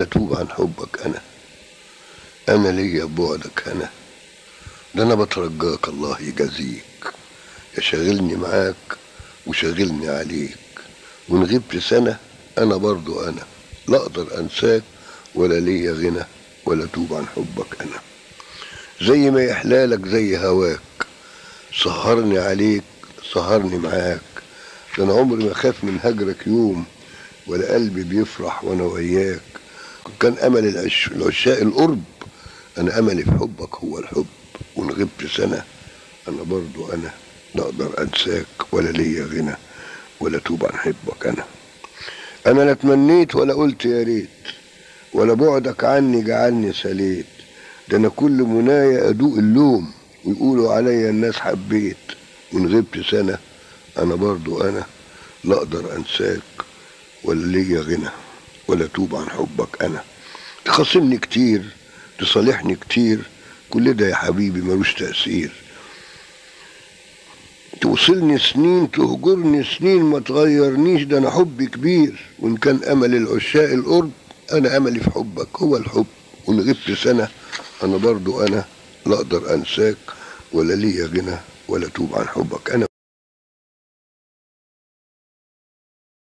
اتوب عن حبك انا انا ليا بعدك انا ده انا بترجاك الله يجازيك يا شاغلني معاك وشاغلني عليك وان غبت سنة انا برضو انا لا اقدر انساك ولا ليا غنى ولا اتوب عن حبك انا زي ما يحلالك زي هواك سهرني عليك سهرني معاك ده انا عمري ما خاف من هجرك يوم ولا قلبي بيفرح وانا وياك كان امل العش... العشاق القرب انا املي في حبك هو الحب وان غبت سنه انا برضو انا لا اقدر انساك ولا ليا غنى ولا توب عن حبك انا انا لا تمنيت ولا قلت يا ريت ولا بعدك عني جعلني سليت ده انا كل منايا ادوق اللوم ويقولوا عليا الناس حبيت وان غبت سنه انا برضو انا لا اقدر انساك ولا ليا غنى ولا توب عن حبك انا تخاصمني كتير تصالحني كتير كل ده يا حبيبي ملوش تأثير توصلني سنين تهجرني سنين ما تغيرنيش ده انا حبي كبير وان كان امل العشاق القرب انا املي في حبك هو الحب وان غبت سنه انا برضو انا لا اقدر انساك ولا ليا غنى ولا توب عن حبك انا